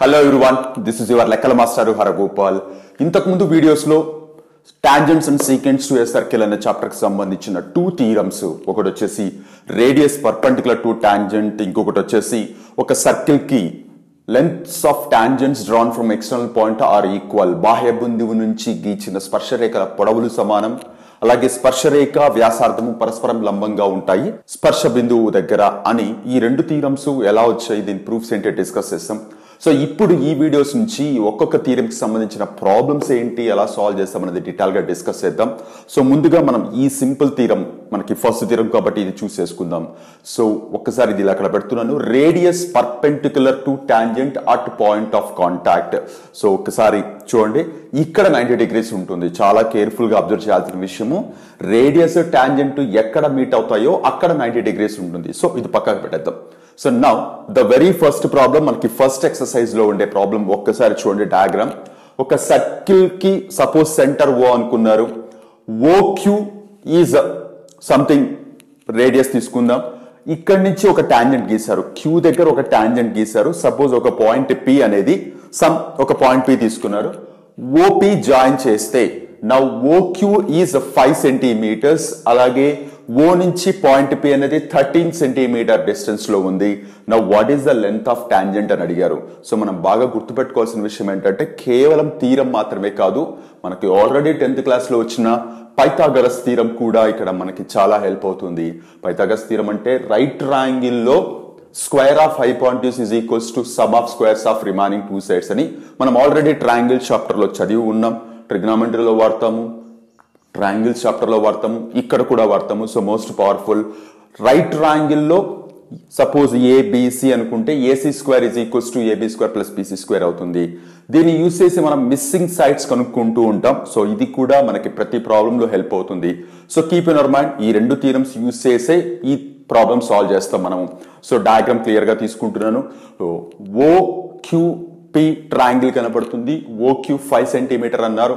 hello everyone this is your లెక్కల master Haragopal ఇంతకుముందు వీడియోస్లో tangents and secants to a circle అనే చాప్టర్కి సంబంధించిన టూ థీరమ్స్ ఒకటి వచ్చేసి రేడియస్ పర్పెండికులర్ టు టాంజెంట్ ఇంకొకటి వచ్చేసి ఒక సర్కిల్కి lengths of tangents drawn from external point are equal బాహ్య బిందువు నుంచి గీచిన స్పర్శరేఖల పొడవులు సమానం అలాగే స్పర్శరేఖ వ్యాసార్థము పరస్పరం లంబంగా ఉంటాయి స్పర్శ బిందువు దగ్గర అని ఈ రెండు థీరమ్స్ ఎలా వచ్చాయి దీని ప్రూఫ్స్ ఏంటి డిస్కస్ చేస్తాం సో ఇప్పుడు ఈ వీడియోస్ నుంచి ఒక్కొక్క థీరంకి సంబంధించిన ప్రాబ్లమ్స్ ఏంటి ఎలా సాల్వ్ చేస్తాం అనేది డీటెయిల్ గా డిస్కస్ చేద్దాం సో ముందుగా మనం ఈ సింపుల్ థీరం మనకి ఫస్ట్ థీరం కాబట్టి ఇది చూస్ చేసుకుందాం సో ఒక్కసారి ఇది ఇలా అక్కడ పెడుతున్నాను radius perpendicular to tangent at point of contact so ఒక్కసారి చూడండి ఇక్కడ నైంటీ డిగ్రీస్ ఉంటుంది చాలా కేర్ఫుల్ గా అబ్జర్వ్ చేయాల్సిన విషయము రేడియస్ టాంజెంట్ ఎక్కడ మీట్ అవుతాయో అక్కడ నైంటీ డిగ్రీస్ ఉంటుంది సో ఇది పక్కకు పెట్టేద్దాం so now the very first problem మనకి ఫస్ట్ ఎక్సర్సైజ్ లో ఉండే ప్రాబ్లం ఒక్కసారి చూడండి డయాగ్రామ్ ఒక సర్కిల్ కి సపోజ్ సెంటర్ ఓ అనుకున్నారు O Q is something radius తీసుకుందాం ఇక్కడి నుంచి ఒక టాంజెంట్ గీశారు క్యూ దగ్గర ఒక టాంజెంట్ గీశారు సపోజ్ ఒక పాయింట్ పి అనేది సమ్ ఒక పాయింట్ పి తీసుకున్నారు ఓపి జాయిన్ చేస్తే నా ఓక్యూ ఈజ్ ఫైవ్ సెంటీమీటర్స్ అలాగే ఓ నుంచి పాయింట్ పి అనేది థర్టీన్ సెంటీమీటర్ డిస్టెన్స్ లో ఉంది నా what is the length of tangent అని అడిగారు సో మనం బాగా గుర్తుపెట్టుకోవాల్సిన విషయం ఏంటంటే కేవలం తీరం మాత్రమే కాదు మనకి ఆల్రెడీ టెన్త్ క్లాస్ లో వచ్చిన పైథాగరస్ తీరం కూడా ఇక్కడ మనకి చాలా హెల్ప్ అవుతుంది పైథాగరస్ తీరం అంటే రైట్ ట్రయాంగిల్ లో square of hypotenuse is equals to sum of squares of remaining two sides అని మనం ఆల్రెడీ ట్రయాంగిల్ చాప్టర్ లో చదివి ఉన్నాం ట్రిగ్నామెంటరీలో వాడతాము ట్రయాంగిల్ చాప్టర్ లో వాడతాము ఇక్కడ కూడా వాడతాము so most powerful right triangle లో సపోజ్ ఏబిసి అనుకుంటే AC square is equals to AB square plus BC square అవుతుంది దీన్ని యూస్ చేసి మనం మిస్సింగ్ సైడ్స్ కనుక్కుంటూ ఉంటాం సో ఇది కూడా మనకి ప్రతి ప్రాబ్లం లో హెల్ప్ అవుతుంది so keep in our mind ఈ రెండు థీరమ్స్ యూస్ చేసే ఈ ప్రాబ్లం సాల్వ్ చేస్తాం మనం సో డయాగ్రామ్ క్లియర్ గా తీసుకుంటున్నాను ఓ క్యూ పి ట్రయాంగిల్ కనపడుతుంది ఓ క్యూ ఫైవ్ సెంటీమీటర్ అన్నారు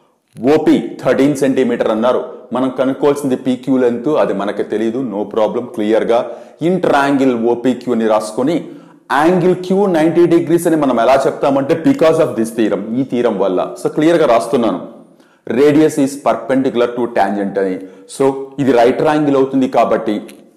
ఓపి థర్టీన్ సెంటీమీటర్ అన్నారు మనం కనుక్కోవాల్సింది పీక్యూ లెంత్ అది మనకి తెలియదు నో ప్రాబ్లం క్లియర్ గా ఇన్ ట్రయాంగిల్ ఓపీక్యూ అని రాసుకొని యాంగిల్ క్యూ నైన్టీ డిగ్రీస్ అని మనం ఎలా చెప్తామంటే బికాస్ ఆఫ్ దిస్ తీరం ఈ తీరం వల్ల సో క్లియర్ గా రాస్తున్నాను radius is perpendicular to tangent అని సో ఇది రైట్ ట్రయాంగిల్ అవుతుంది కాబట్టి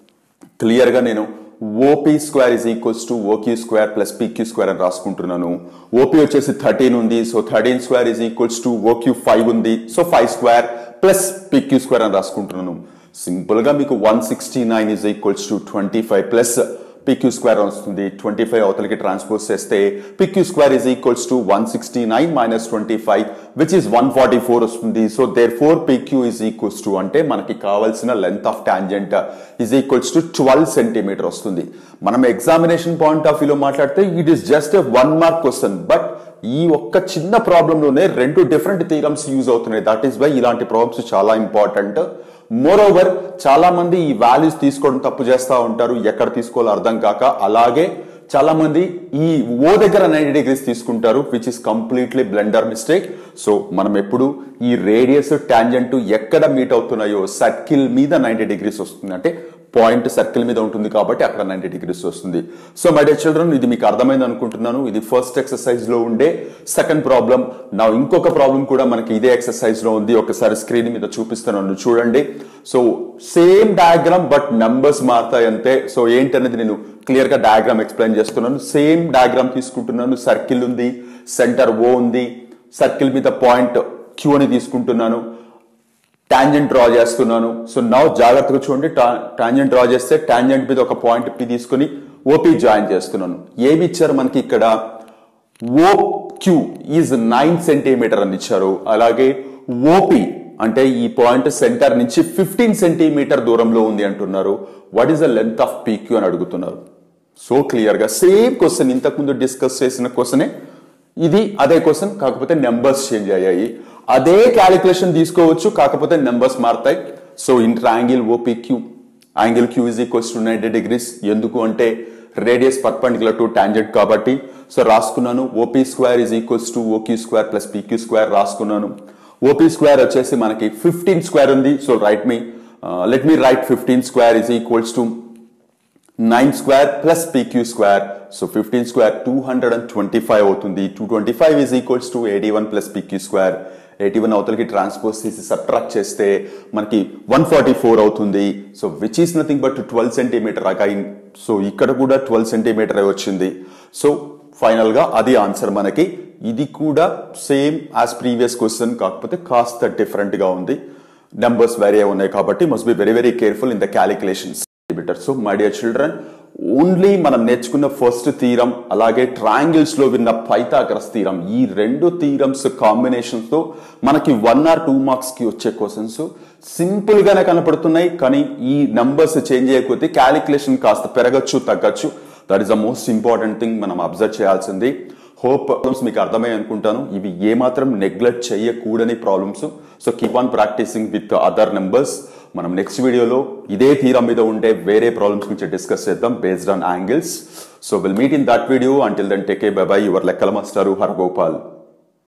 క్లియర్ గా నేను OP square is equals to OQ square plus PQ square అని రాసుకుంటున్నాను ఓపీ వచ్చేసి థర్టీన్ ఉంది so thirteen square is equals to OQ five ఉంది so five square plus PQ square అని రాసుకుంటున్నాను సింపుల్ గా మీకు one sixty nine is equals to twenty five plus PQ square వస్తుంది ట్వంటీ ఫైవ్ అవతలకి ట్రాన్స్పోజ్ చేస్తే PQ square is equals to one sixty nine minus twenty five which is one forty four వస్తుంది so therefore PQ is equals to అంటే మనకి కావాల్సిన length of tangent is equals to twelve centimetre వస్తుంది మనం examination point of వ్యూలో మాట్లాడితే it is just a one mark question but ఈ ఒక్క చిన్న ప్రాబ్లంలోనే రెండు డిఫరెంట్ థీరమ్స్ యూజ్ అవుతున్నాయి దట్ ఈస్ వై ఇలాంటి ప్రాబ్లమ్స్ చాలా ఇంపార్టెంట్ మోర్ ఓవర్ చాలా మంది ఈ వాల్యూస్ తీసుకోవడం తప్పు చేస్తూ ఉంటారు ఎక్కడ తీసుకోవాలో అర్థం కాక అలాగే చాలా మంది ఈ ఓ దగ్గర నైన్టీ డిగ్రీస్ తీసుకుంటారు which is completely blunder mistake so మనం ఎప్పుడు ఈ రేడియస్ టాంజెంట్ ఎక్కడ మీట్ అవుతున్నాయో సర్కిల్ మీద నైన్టీ డిగ్రీస్ వస్తుంది అంటే పాయింట్ సర్కిల్ మీద ఉంటుంది కాబట్టి అక్కడ నైన్టీ డిగ్రీస్ వస్తుంది సో మై డే చిల్డ్రన్ ఇది మీకు అర్థమైంది అనుకుంటున్నాను ఇది ఫస్ట్ ఎక్సర్సైజ్ లో ఉండే సెకండ్ ప్రాబ్లం నా ఇంకొక ప్రాబ్లం కూడా మనకి ఇదే ఎక్సర్సైజ్ లో ఉంది ఒకసారి స్క్రీన్ మీద చూపిస్తున్నాను చూడండి so same diagram but numbers మారుతాయి అంతే సో ఏంటనేది నేను క్లియర్ గా డయాగ్రామ్ ఎక్స్ప్లెయిన్ చేస్తున్నాను సేమ్ డయాగ్రామ్ తీసుకుంటున్నాను సర్కిల్ ఉంది సెంటర్ ఓ ఉంది సర్కిల్ మీద పాయింట్ క్యూ అని తీసుకుంటున్నాను టాంజెంట్ డ్రా చేస్తున్నాను సో నౌ జాగ్రత్తగా చూడండి టాంజెంట్ డ్రా చేస్తే టాంజెంట్ మీద ఒక పాయింట్ పి తీసుకుని ఓపీ జాయిన్ చేస్తున్నాను ఏమి ఇచ్చారు మనకి ఇక్కడ O Q is nine centimetre అని ఇచ్చారు అలాగే ఓపి అంటే ఈ పాయింట్ సెంటర్ నుంచి ఫిఫ్టీన్ సెంటీమీటర్ దూరంలో ఉంది అంటున్నారు what is the length of PQ అని అడుగుతున్నారు సో క్లియర్ గా సేమ్ క్వశ్చన్ ఇంతకుముందు డిస్కస్ చేసిన క్వశ్చనే ఇది అదే క్వశ్చన్ కాకపోతే నెంబర్స్ చేంజ్ అయ్యాయి అదే క్యాలిక్యులేషన్ తీసుకోవచ్చు కాకపోతే నెంబర్స్ మారుతాయి so in triangle OPQ angle Q is equals to ninety degrees ఎందుకు అంటే రేడియస్ పర్పెండికులర్ టు టాంజెంట్ కాబట్టి సో రాసుకున్నాను OP square is equals to OQ square plus PQ square రాసుకున్నాను ఓపీ స్క్వేర్ వచ్చేసి మనకి ఫిఫ్టీన్ స్క్వేర్ ఉంది so right me let me write fifteen square is equals to nine square plus PQ square so fifteen square two hundred and twenty five అవుతుంది two twenty five is equals to eighty one plus PQ square eighty one అవతలకి transpose చేసి subtract చేస్తే మనకి one forty four అవుతుంది so which is nothing but twelve centimetre again so ఇక్కడ కూడా twelve centimetre వచ్చింది so final గా అది ఆన్సర్ మనకి ఇది కూడా సేమ్ యాజ్ ప్రీవియస్ క్వశ్చన్ కాకపోతే కాస్త డిఫరెంట్ గా ఉంది నెంబర్స్ వేరే ఉన్నాయి కాబట్టి must be very very careful in the calculations so my dear children only మనం నేర్చుకున్న ఫస్ట్ తీరం అలాగే ట్రయాంగిల్స్ లో విన్న పైథాగరస్ తీరం ఈ రెండు థీరమ్స్ కాంబినేషన్స్ తో మనకి వన్ ఆర్ టూ మార్క్స్ కి వచ్చే క్వశ్చన్స్ సింపుల్ గానే కనపడుతున్నాయి కానీ ఈ నంబర్స్ చేంజ్ చేయకపోతే క్యాలిక్యులేషన్ కాస్త పెరగచ్చు తగ్గచ్చు that is the most important thing మనం అబ్జర్వ్ చేయాల్సింది హోప్ ప్రాబ్లమ్స్ మీకు అర్థమై అనుకుంటాను ఇవి ఏమాత్రం నెగ్లెక్ట్ చేయకూడని problems so keep on practicing with other numbers మనం నెక్స్ట్ వీడియోలో ఇదే తీరం మీద ఉండే వేరే ప్రాబ్లమ్స్ గురించి డిస్కస్ చేద్దాం based on angles so will meet in that video until then take a bye bye your లెక్కల మాస్టర్ హరగోపాల్